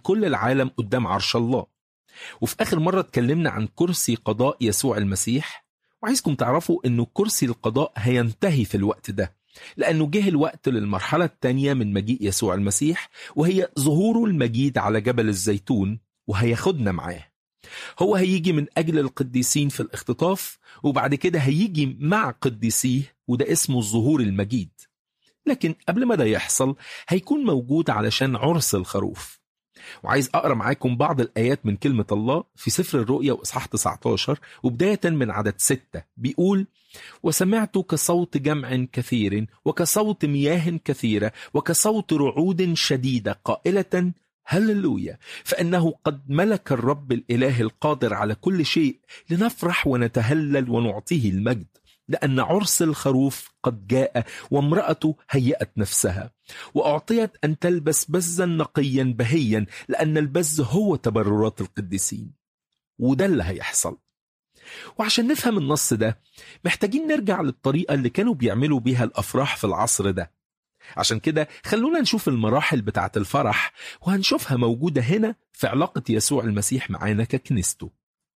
كل العالم قدام عرش الله وفي آخر مرة اتكلمنا عن كرسي قضاء يسوع المسيح وعايزكم تعرفوا أنه كرسي القضاء هينتهي في الوقت ده لأنه جه الوقت للمرحلة الثانية من مجيء يسوع المسيح وهي ظهوره المجيد على جبل الزيتون وهياخدنا معاه هو هيجي من أجل القديسين في الاختطاف وبعد كده هيجي مع قديسيه وده اسمه الظهور المجيد لكن قبل ما ده يحصل هيكون موجود علشان عرس الخروف وعايز أقرأ معاكم بعض الآيات من كلمة الله في سفر الرؤيا وإصحاح 19 وبداية من عدد 6 بيقول وسمعت كصوت جمع كثير وكصوت مياه كثيرة وكصوت رعود شديدة قائلة هللويا فإنه قد ملك الرب الإله القادر على كل شيء لنفرح ونتهلل ونعطيه المجد لأن عرس الخروف قد جاء وامرأته هيأت نفسها وأعطيت أن تلبس بزا نقيا بهيا لأن البز هو تبررات القديسين وده اللي هيحصل وعشان نفهم النص ده محتاجين نرجع للطريقة اللي كانوا بيعملوا بيها الأفراح في العصر ده عشان كده خلونا نشوف المراحل بتاعة الفرح وهنشوفها موجودة هنا في علاقة يسوع المسيح معانا ككنيسته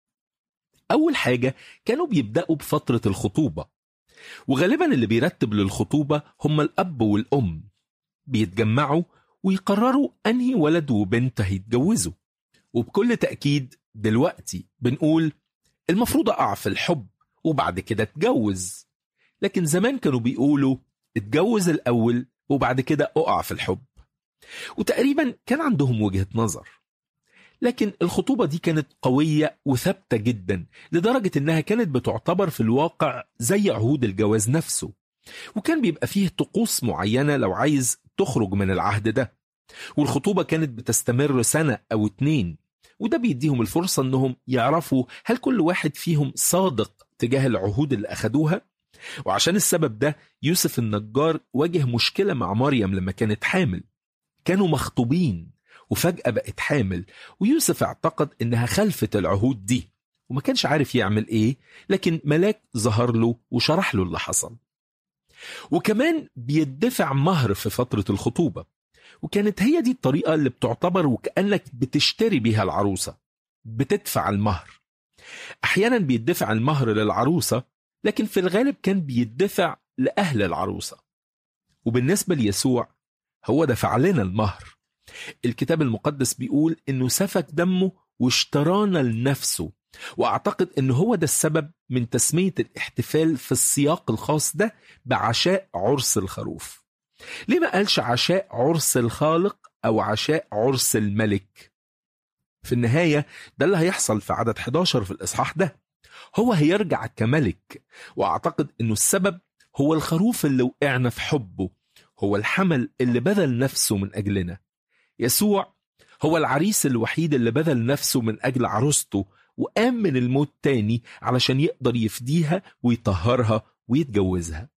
أول حاجة كانوا بيبدأوا بفترة الخطوبة وغالبا اللي بيرتب للخطوبة هم الأب والأم بيتجمعوا ويقرروا أنهي ولد وبنت هيتجوزوا وبكل تأكيد دلوقتي بنقول المفروض أقع في الحب وبعد كده اتجوز لكن زمان كانوا بيقولوا اتجوز الأول وبعد كده أقع في الحب وتقريبا كان عندهم وجهة نظر لكن الخطوبة دي كانت قوية وثابتة جدا لدرجة إنها كانت بتعتبر في الواقع زي عهود الجواز نفسه وكان بيبقى فيه طقوس معينة لو عايز تخرج من العهد ده والخطوبة كانت بتستمر سنة أو اتنين وده بيديهم الفرصة إنهم يعرفوا هل كل واحد فيهم صادق تجاه العهود اللي أخدوها وعشان السبب ده يوسف النجار واجه مشكلة مع مريم لما كانت حامل كانوا مخطوبين وفجأة بقت حامل ويوسف اعتقد إنها خلفت العهود دي وما كانش عارف يعمل إيه لكن ملاك ظهر له وشرح له اللي حصل وكمان بيدفع مهر في فترة الخطوبة وكانت هي دي الطريقة اللي بتعتبر وكأنك بتشتري بيها العروسة بتدفع المهر أحيانا بيدفع المهر للعروسة لكن في الغالب كان بيدفع لأهل العروسة وبالنسبة ليسوع هو دفع لنا المهر الكتاب المقدس بيقول انه سفك دمه واشترانا لنفسه واعتقد ان هو ده السبب من تسميه الاحتفال في السياق الخاص ده بعشاء عرس الخروف ليه ما قالش عشاء عرس الخالق او عشاء عرس الملك في النهايه ده اللي هيحصل في عدد 11 في الاصحاح ده هو هيرجع كملك واعتقد انه السبب هو الخروف اللي وقعنا في حبه هو الحمل اللي بذل نفسه من اجلنا يسوع هو العريس الوحيد اللي بذل نفسه من أجل عروسته وقام من الموت تاني علشان يقدر يفديها ويطهرها ويتجوزها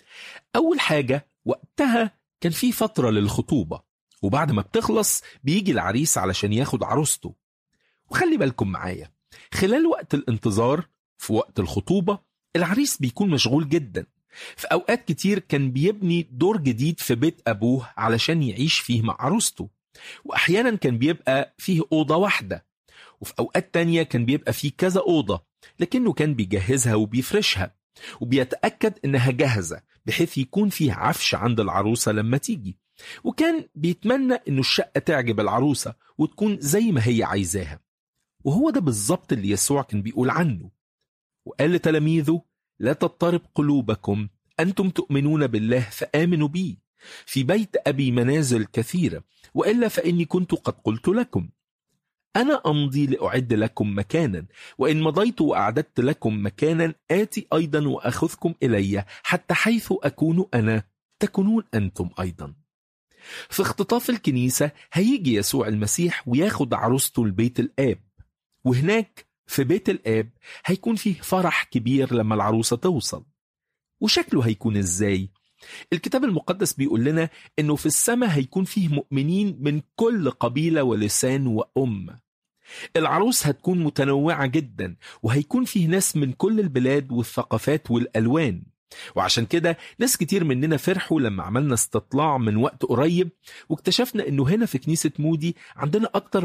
أول حاجة وقتها كان في فترة للخطوبة وبعد ما بتخلص بيجي العريس علشان ياخد عروسته وخلي بالكم معايا خلال وقت الانتظار في وقت الخطوبة العريس بيكون مشغول جدا في أوقات كتير كان بيبني دور جديد في بيت أبوه علشان يعيش فيه مع عروسته وأحيانا كان بيبقى فيه أوضة واحدة وفي أوقات تانية كان بيبقى فيه كذا أوضة لكنه كان بيجهزها وبيفرشها وبيتأكد إنها جاهزة بحيث يكون فيه عفش عند العروسة لما تيجي وكان بيتمنى إنه الشقة تعجب العروسة وتكون زي ما هي عايزاها وهو ده بالظبط اللي يسوع كان بيقول عنه وقال لتلاميذه لا تضطرب قلوبكم أنتم تؤمنون بالله فآمنوا بي في بيت أبي منازل كثيرة وإلا فإني كنت قد قلت لكم أنا أمضي لأعد لكم مكانا وإن مضيت وأعددت لكم مكانا آتي أيضا وأخذكم إلي حتى حيث أكون أنا تكونون أنتم أيضا في اختطاف الكنيسة هيجي يسوع المسيح وياخد عروسته لبيت الآب وهناك في بيت الآب هيكون فيه فرح كبير لما العروسة توصل وشكله هيكون إزاي؟ الكتاب المقدس بيقول لنا انه في السماء هيكون فيه مؤمنين من كل قبيله ولسان وامه العروس هتكون متنوعه جدا وهيكون فيه ناس من كل البلاد والثقافات والالوان وعشان كده ناس كتير مننا فرحوا لما عملنا استطلاع من وقت قريب واكتشفنا انه هنا في كنيسه مودي عندنا اكتر